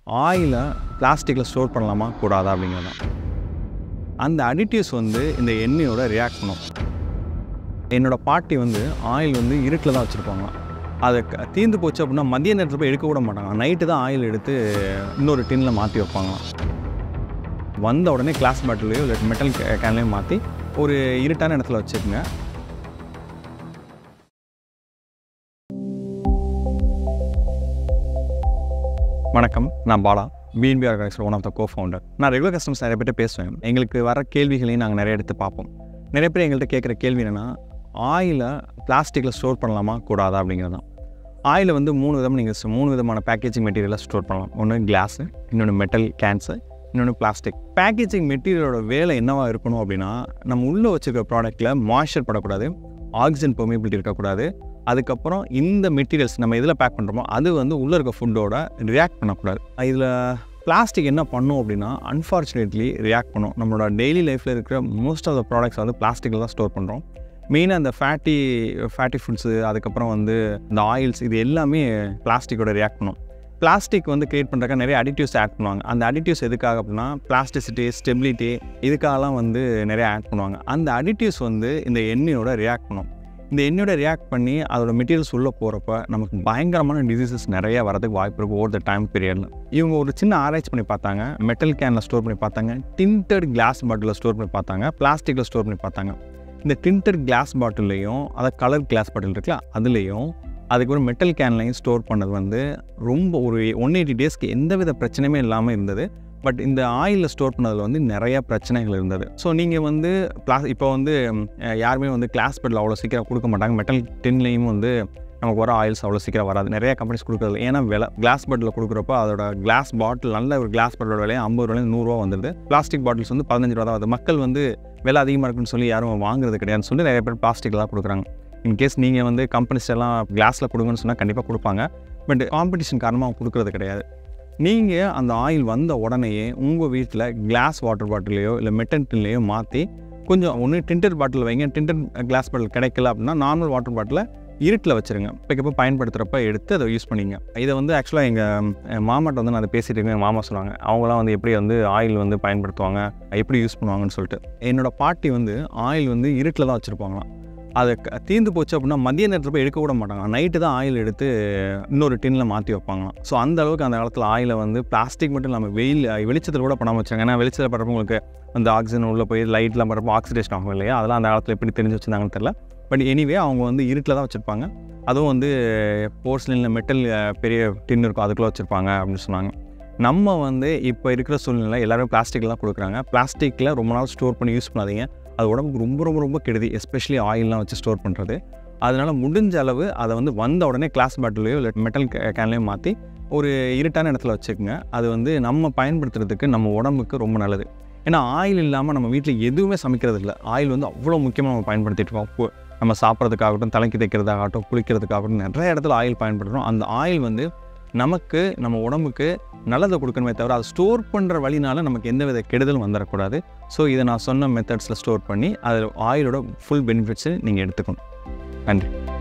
ஆயிலை பிளாஸ்டிக்கில் ஸ்டோர் பண்ணலாமா கூடாதா அப்படிங்கிறது தான் அந்த அடிட்டிவ்ஸ் வந்து இந்த எண்ணெயோட ரியாக்ட் பண்ணும் என்னோடய பாட்டி வந்து ஆயில் வந்து இருட்டில் தான் வச்சுருப்பாங்க அதை க- தீர்ந்து போச்சு அப்படின்னா மதிய நேரத்தில் போய் எடுக்க விட மாட்டாங்க நைட்டு தான் ஆயில் எடுத்து இன்னொரு டின்னில் மாற்றி வைப்பாங்களாம் வந்த உடனே கிளாஸ் பாட்டிலையோ இல்லை மெட்டல் கேன்லையோ மாற்றி ஒரு இருட்டான இடத்துல வச்சுக்கோங்க வணக்கம் நான் Bala BNP organiser one of the cofounder நான் ரெகுலர் கஸ்டமர்ஸ் நிறைய பேர்ட்ட பேசுவேன் எங்களுக்கு வர கேள்விகளையும் நாங்கள் நிறைய எடுத்து பார்ப்போம் நிறைய பேர் எங்கள்கிட்ட கேட்குற கேள்வி என்னென்னா ஆயிலை பிளாஸ்டிக்கில் ஸ்டோர் பண்ணலாமா கூடாதா அப்படிங்கிறது தான் ஆயிலை வந்து மூணு விதமாக நீங்கள் மூணு விதமான பேக்கேஜிங் மெட்டீரியலாக ஸ்டோர் பண்ணலாம் ஒன்று கிளாஸு இன்னொன்று மெட்டல் கேன்ஸு இன்னொன்று பிளாஸ்டிக் பேக்கேஜிங் மெட்டீரியலோட வேலை என்னவா இருக்கணும் அப்படின்னா நம்ம உள்ளே வச்சுருக்க ப்ராடக்ட்டில் மாய்ஸ்சர் படக்கூடாது ஆக்சிஜன் பெர்மிபிலிட்டி இருக்கக்கூடாது அதுக்கப்புறம் இந்த மெட்டீரியல்ஸ் நம்ம எதில் பேக் பண்ணுறோமோ அது வந்து உள்ளே இருக்க ஃபுட்டோட ரியாக்ட் பண்ணக்கூடாது இதில் பிளாஸ்டிக் என்ன பண்ணும் அப்படின்னா அன்ஃபார்ச்சுனேட்லி ரியாக்ட் பண்ணும் நம்மளோட டெய்லி லைஃப்பில் இருக்கிற மோஸ்ட் ஆஃப் த ப்ராடக்ட்ஸ் வந்து பிளாஸ்டிக்கில் தான் ஸ்டோர் பண்ணுறோம் மெயினாக இந்த ஃபேட்டி ஃபேட்டி ஃபுட்ஸு அதுக்கப்புறம் வந்து இந்த ஆயில்ஸ் இது எல்லாமே பிளாஸ்டிக்கோட ரியாக்ட் பண்ணும் பிளாஸ்டிக் வந்து கிரியேட் பண்ணுறதுக்கு நிறைய அடிட்டிவ்ஸ் ஆட் பண்ணுவாங்க அந்த அடிட்டிவ்ஸ் எதுக்காக அப்படின்னா பிளாஸ்டிசிட்டி ஸ்டெபிலிட்டி இதுக்காகலாம் வந்து நிறைய ஆட் பண்ணுவாங்க அந்த அடிட்டிவ்ஸ் வந்து இந்த எண்ணெயோட ரியாக்ட் பண்ணும் இந்த எண்ணெயோட ரியாக்ட் பண்ணி அதோட மெட்டீரியல்ஸ் உள்ளே போகிறப்ப நமக்கு பயங்கரமான டிசீசஸ் நிறைய வரதுக்கு வாய்ப்பு இருக்குது ஓவர் த டைம் பீரியடில் இவங்க ஒரு சின்ன ஆராய்ச்சி பண்ணி பார்த்தாங்க மெட்டல் கேனில் ஸ்டோர் பண்ணி பார்த்தாங்க டிண்டட் கிளாஸ் பாட்டிலில் ஸ்டோர் பண்ணி பார்த்தாங்க பிளாஸ்டிக்கில் ஸ்டோர் பண்ணி பார்த்தாங்க இந்த டிண்டட் கிளாஸ் பாட்டில்லையும் அதை கலர் கிளாஸ் பாட்டில் இருக்குல்ல அதுலேயும் அதுக்கப்புறம் மெட்டல் கேன்லையும் ஸ்டோர் பண்ணது வந்து ரொம்ப ஒரு ஒன் எயிட்டி டேஸ்க்கு எந்தவித பிரச்சனையுமே இல்லாமல் இருந்தது பட் இந்த ஆயிலில் ஸ்டோர் பண்ணதில் வந்து நிறைய பிரச்சனைகள் இருந்தது ஸோ நீங்கள் வந்து பிளாஸ் இப்போ வந்து ம், யாருமே வந்து கிளாஸ் பெட்டில் அவ்வளோ சீக்கிரம் கொடுக்க மாட்டாங்க மெட்டல் டின்லேயும் வந்து நமக்கு வர ஆயில்ஸ் அவ்வளோ சீக்கிரம் வராது நிறைய கம்பெனிஸ் கொடுக்குறது ஏன்னா விலை கிளாஸ் பாட்டில் கொடுக்குறப்ப அதோட கிளாஸ் பாட்டில் நல்ல ஒரு கிளாஸ் பாட்டிலோட விலையை ஐம்பது ரூபாய் நூறுரூவா வந்துடுது பிளாஸ்டிக் பாட்டில்ஸ் வந்து பதினஞ்சு ரூபா தான் வருது மக்கள் வந்து விலை அதிகமாக இருக்குன்னு சொல்லி யாரும் வாங்குறது கிடையாதுன்னு சொல்லி நிறைய பேர் பிளாஸ்டிக்கில் தான் கொடுக்குறாங்க இன்கேஸ் நீங்கள் வந்து கம்பெனிஸ் எல்லாம் கிளாஸில் கொடுங்கன்னு சொன்னால் கண்டிப்பாக கொடுப்பாங்க பட் காம்படிஷன் காரணமாக அவங்க கொடுக்குறது கிடையாது நீங்கள் அந்த ஆயில் வந்த உடனேயே உங்கள் வீட்டில் கிளாஸ் வாட்டர் பாட்டிலையோ இல்லை மெட்டன் டின்லையோ மாற்றி கொஞ்சம் ஒன்று டிண்டர் பாட்டில் வைங்க டிண்டர் கிளாஸ் பாட்டில் கிடைக்கல அப்படின்னா நார்மல் வாட்டர் பாட்டிலை இருட்டில் வச்சுருங்க இப்போ பயன்படுத்துகிறப்ப எடுத்து அதை யூஸ் பண்ணிங்க இதை வந்து ஆக்சுவலாக எங்கள் மாமாட்ட வந்து நான் அதை பேசிட்டு இருக்கேன் எங்கள் மாமா சொன்னாங்க அவங்களாம் வந்து எப்படி வந்து ஆயில் வந்து பயன்படுத்துவாங்க எப்படி யூஸ் பண்ணுவாங்கன்னு சொல்லிட்டு என்னோட பாட்டி வந்து ஆயில் வந்து இருட்டில் தான் வச்சுருப்பாங்களாம் அதை க- தீர்ந்து போச்சு அப்படின்னா மதிய நேரத்தில் போய் எடுக்க விட மாட்டாங்க நைட்டு தான் ஆயில் எடுத்து இன்னொரு டின்னில் மாற்றி வைப்பாங்களாம் ஸோ அந்த அளவுக்கு அந்த காலத்தில் ஆயிலை வந்து பிளாஸ்டிக் மட்டும் இல்லாமல் வெயில் வெளிச்சத்தில் கூட பண்ணாமல் வச்சாங்க ஏன்னா வெளிச்சத்தில் படுறப்ப உங்களுக்கு அந்த ஆக்சிஜன் உள்ளே போய் லைட்லாம் படுறப்போ ஆக்சிடேஷன் ஆகும் இல்லையா அதெல்லாம் அந்த காலத்தில் எப்படி தெரிஞ்சு வச்சுருந்தாங்கன்னு தெரியல பட் எனிவே அவங்க வந்து இருட்டில் தான் வச்சுருப்பாங்க அதுவும் வந்து போர்ஸ்லினில் மெட்டல் பெரிய டின் இருக்கும் அதுக்குள்ளே வச்சுருப்பாங்க அப்படின்னு சொன்னாங்க நம்ம வந்து இப்போ இருக்கிற சூழ்நிலை எல்லாரும் பிளாஸ்டிக்லாம் கொடுக்குறாங்க பிளாஸ்டிக்கில் ரொம்ப நாள் ஸ்டோர் பண்ணி யூஸ் பண்ணாதீங்க அது உடம்புக்கு ரொம்ப ரொம்ப ரொம்ப கெடுதி எஸ்பெஷலி ஆயில்லாம் வச்சு ஸ்டோர் பண்ணுறது அதனால் முடிஞ்ச அளவு அதை வந்து வந்த உடனே கிளாஸ் பாட்டிலையோ இல்லை மெட்டல் கேன்லையோ மாற்றி ஒரு இருட்டான இடத்துல வச்சுக்கோங்க அது வந்து நம்ம பயன்படுத்துறதுக்கு நம்ம உடம்புக்கு ரொம்ப நல்லது ஏன்னா ஆயில் இல்லாமல் நம்ம வீட்டில் எதுவுமே சமைக்கிறது இல்லை ஆயில் வந்து அவ்வளோ முக்கியமாக நம்ம பயன்படுத்திட்டு இருக்கோம் இப்போ நம்ம சாப்பிட்றதுக்காகட்டும் தலைக்கு தைக்கிறதாகட்டும் குளிக்கிறதுக்காகட்டும் நிறைய இடத்துல ஆயில் பயன்படுத்துகிறோம் அந்த ஆயில் வந்து நமக்கு நம்ம உடம்புக்கு நல்லதை கொடுக்கணுமே தவிர அதை ஸ்டோர் பண்ணுற வழினால நமக்கு எந்த வித கெடுதலும் வந்துடக்கூடாது ஸோ இதை நான் சொன்ன மெத்தட்ஸில் ஸ்டோர் பண்ணி அதில் ஆயிலோட ஃபுல் பெனிஃபிட்ஸை நீங்கள் எடுத்துக்கணும் நன்றி